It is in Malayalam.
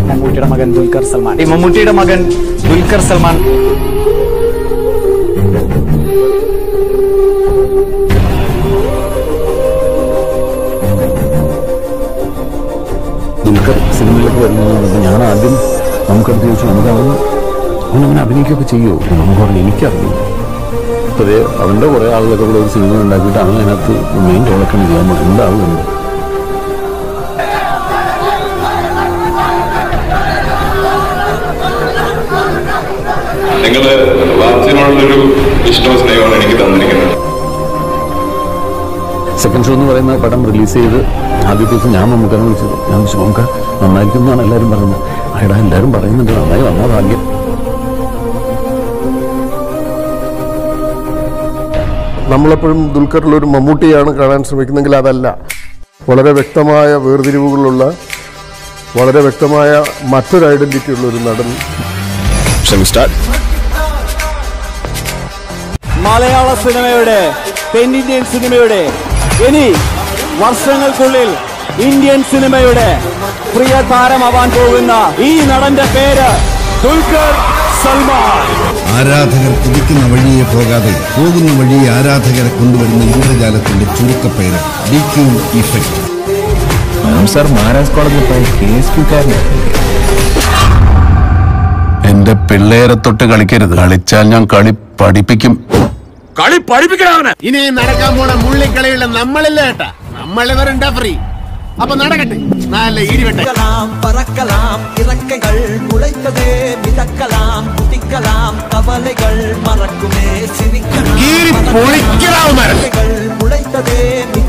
മമ്മൂട്ടിയുടെ മകൻ ദുൽഖർ സൽമാൻ ഈ മമ്മൂട്ടിയുടെ മകൻ ദുൽഖർ സൽമാൻ ദുൽഖർ സിനിമയിലൊക്കെ വരുന്നത് കണ്ടപ്പോൾ ഞാൻ ആദ്യം നമുക്കടുത്ത് ചോദിച്ചു നമുക്ക് അവൻ അവനങ്ങനെ അഭിനയിക്കുകയൊക്കെ ചെയ്യുമോ നമുക്ക് പറഞ്ഞു എനിക്കറിയില്ല അപ്പോൾ അതേ അവൻ്റെ കുറേ ആളുകളൊക്കെ കൂടെ ഒരു സിനിമ ഉണ്ടാക്കിയിട്ട് അവൻ അതിനകത്ത് മെയിൻ റോളൊക്കെയാണ് ചെയ്യാൻ പോകുന്നത് എന്താവുന്നുണ്ട് നിങ്ങൾ വാച്ചിനോടുള്ളൊരു ഇഷ്ടവും സ്നേഹമാണ് എനിക്ക് തന്നിരിക്കുന്നത് സെക്കൻഡ് ഷോ എന്ന് പറയുന്ന പടം റിലീസ് ചെയ്ത് ആദ്യത്തെ ദിവസം ഞാൻ മമ്മൂക്കാനെ വിളിച്ചത് ഞാൻ വിളിച്ചു മമ്മൂക്ക നന്നായിരിക്കും എന്നാണ് എല്ലാവരും പറയുന്നത് അയടാ എല്ലാവരും പറയുന്നുണ്ട് നന്നായി വന്നാ ഭാഗ്യം നമ്മളെപ്പോഴും ദുൽഖറിൽ ഒരു മമ്മൂട്ടിയാണ് കാണാൻ ശ്രമിക്കുന്നെങ്കിൽ അതല്ല വളരെ വ്യക്തമായ വേർതിരിവുകളുള്ള വളരെ വ്യക്തമായ മറ്റൊരു ഐഡന്റിറ്റി ഉള്ള ഒരു നടൻ മലയാള സിനിമയുടെ തെന്നിന്ത്യൻ സിനിമയുടെ ഇനി വർഷങ്ങൾക്കുള്ളിൽ ഇന്ത്യൻ സിനിമയുടെ പ്രിയ താരമാവാൻ പോകുന്ന ഈ നടന്റെ പേര് ദുൽഖർ സൽമാൻ ആരാധകർ കുതിക്കുന്ന വഴിയെ പോകാതെ പോകുന്ന വഴിയെ ആരാധകരെ കൊണ്ടുവരുന്ന ഇന്ദ്രജാലത്തിന്റെ ചുരുക്കപ്പേര് D Q effect sir Maharaj കോളേജിൽ പോയി കെ എസ് പിക്കാരനാണ് എന്റെ പിള്ളേരെ തൊട്ട് കളിക്കരുത് കളിച്ചാൽ ഞാൻ കളി പഠിപ്പിക്കും ഇനി നടക്കാൻ പോണ മുള്ളിക്കളിയുള്ള നമ്മളില്ല ഏട്ടാ നമ്മളിവർ ഫ്രീ അപ്പൊ നടക്കട്ടെ നല്ല ഇടിവെട്ടെ பறக்கலாம் பறக்கலாம் இறக்கைகள் முளைத்ததே மிதக்கலாம் குதிக்கலாம் கவலைகள் மறக்குமே சிரிக்கலாம் പൊളിക്കലാവുമാരൻ இறக்கைகள் முளைத்ததே